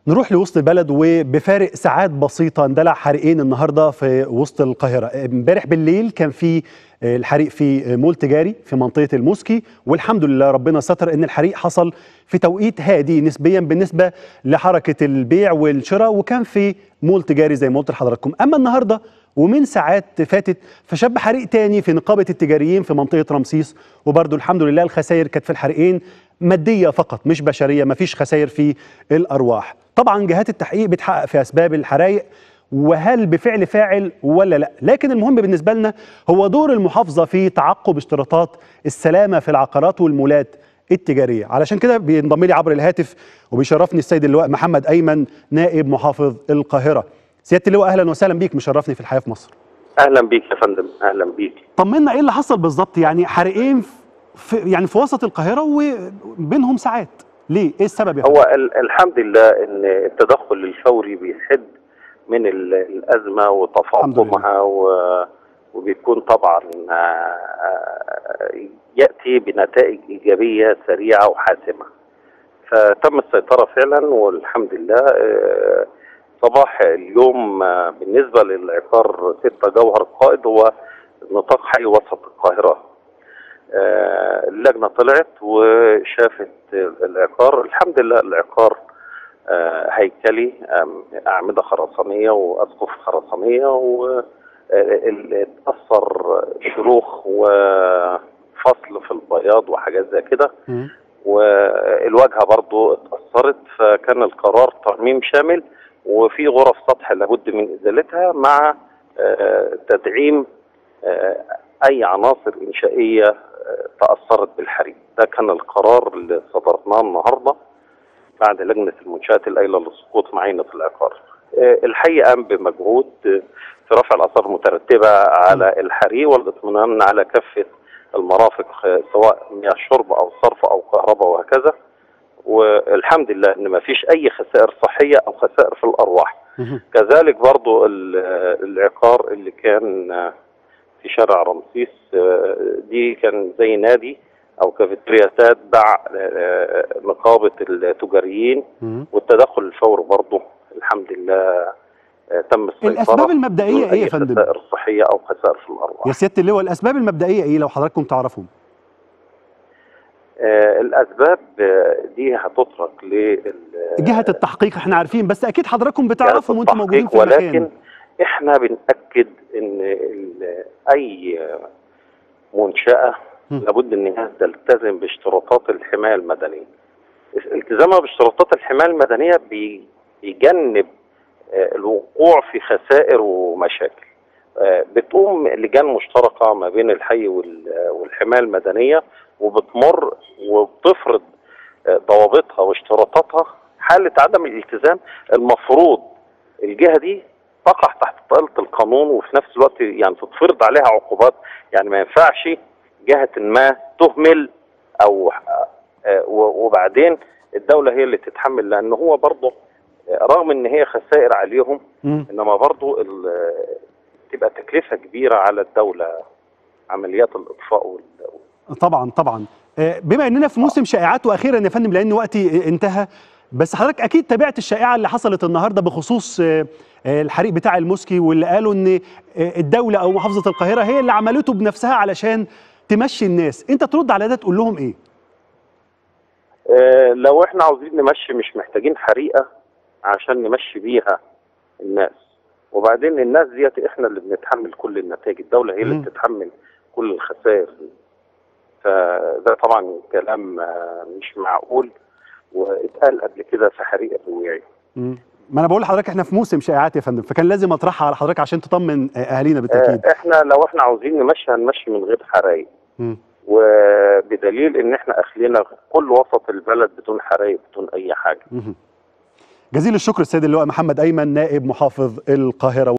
نروح لوسط البلد وبفارق ساعات بسيطة اندلع حريقين النهاردة في وسط القاهرة امبارح بالليل كان في الحريق في مول تجاري في منطقة الموسكي والحمد لله ربنا ستر ان الحريق حصل في توقيت هادي نسبيا بالنسبة لحركة البيع والشراء وكان في مول تجاري زي ما قلت لحضراتكم اما النهاردة ومن ساعات فاتت فشب حريق تاني في نقابة التجاريين في منطقة رمسيس وبرضه الحمد لله الخسائر كانت في الحريقين مادية فقط مش بشرية مفيش خسائر في الأرواح طبعا جهات التحقيق بتحقق في أسباب الحرائق وهل بفعل فاعل ولا لا لكن المهم بالنسبة لنا هو دور المحافظة في تعقب اشتراطات السلامة في العقارات والمولات التجارية علشان كده بينضم لي عبر الهاتف وبيشرفني السيد اللواء محمد أيمن نائب محافظ القاهرة سيادة اللواء أهلا وسهلا بيك مشرفني في الحياة في مصر اهلا بيك يا فندم اهلا بيك طمنا ايه اللي حصل بالظبط يعني حريقين في يعني في وسط القاهرة وبينهم ساعات ليه ايه السبب يا هو ال- الحمد لله ان التدخل الفوري بيحد من ال- الازمه وتفاقمها و- وبيكون طبعا آه، ياتي بنتائج ايجابيه سريعه وحاسمه فتم السيطره فعلا والحمد لله آه، صباح اليوم آه، بالنسبه للعقار 6 جوهر القائد هو نطاق حي وسط القاهره آه، اللجنه طلعت وشافت العقار الحمد لله العقار آه، هيكلي آم، اعمده خرسانيه واسقف خرسانيه واتاثر شروخ وفصل في البياض وحاجات زي كده مم. والواجهه برضو اتاثرت فكان القرار ترميم شامل وفي غرف سطح لابد من ازالتها مع آه، تدعيم آه، اي عناصر انشائيه آه، تاثرت بالحريق ده كان القرار اللي صدرناه النهارده بعد لجنه المنشات القايله لسقوط معينه العقار آه، الحي قام بمجهود آه، في رفع الاثار المترتبه على الحريق والاطمئنان على كافه المرافق آه، سواء مياه شرب او صرف او كهرباء وهكذا والحمد لله ان ما فيش اي خسائر صحيه او خسائر في الارواح مهم. كذلك برضو ال- العقار اللي كان آه، في شارع رمسيس آه، دي كان زي نادي او كافيتريا تتبع آه، نقابه التجاريين مم. والتدخل الفوري برضو الحمد لله آه، تم السيطره الأسباب المبدئية بدون إيه يا أي فندم؟ خسائر صحيه او خسائر في الارواح يا سيادة اللواء الأسباب المبدئية ايه لو حضراتكم تعرفهم آه، الاسباب آه، دي هتترك لل جهة التحقيق احنا عارفين بس أكيد حضراتكم بتعرفوا وانتم التحقيق، موجودين في ولكن المكان احنا بنأكد ان ال- اي منشأة مم. لابد ان هي تلتزم باشتراطات الحماية المدنية التزامها باشتراطات الحماية المدنية بي- بيجنب آه، الوقوع في خسائر ومشاكل آه، بتقوم لجان مشتركة ما بين الحي وال- والحماية المدنية وبتمر وبتفرض آه، ضوابطها واشتراطاتها حالة عدم الالتزام المفروض الجهة دي تقع تحت طائلة القانون وفي نفس الوقت يعني تتفرض عليها عقوبات يعني ما ينفعش جهة ما تهمل أو آه، و- وبعدين الدولة هي اللي تتحمل لأن هو برضه آه، رغم إن هي خسائر عليهم مم. إنما برضه ال- تبقى تكلفة كبيرة على الدولة عمليات الإطفاء وال- طبعا طبعا آه، بما اننا في موسم شائعات واخيرا يا فندم لان وقتي انتهى بس حضرتك اكيد تابعت الشائعه اللي حصلت النهارده بخصوص آه، آه، الحريق بتاع الموسكي واللي قالوا ان آه، الدوله او محافظه القاهره هي اللي عملته بنفسها علشان تمشي الناس انت ترد على ده تقول لهم ايه آه، لو احنا عاوزين نمشي مش محتاجين حريقه عشان نمشي بيها الناس وبعدين الناس ديت احنا اللي بنتحمل كل النتائج الدوله هي اللي مم. بتتحمل كل الخسائر دي. فده طبعا كلام آه، مش معقول واتقال قبل كده في حريق الرويعي مم. ما انا بقول لحضرتك احنا في موسم شائعات يا فندم فكان لازم اطرحها على حضرتك عشان تطمن آه، اهالينا بالتاكيد آه، احنا لو احنا عاوزين نمشي هنمشي من غير حرايق مم. وبدليل ان احنا اخلينا كل وسط البلد بدون حرايق بدون اي حاجه مهم. جزيل الشكر السيد اللواء محمد ايمن نائب محافظ القاهره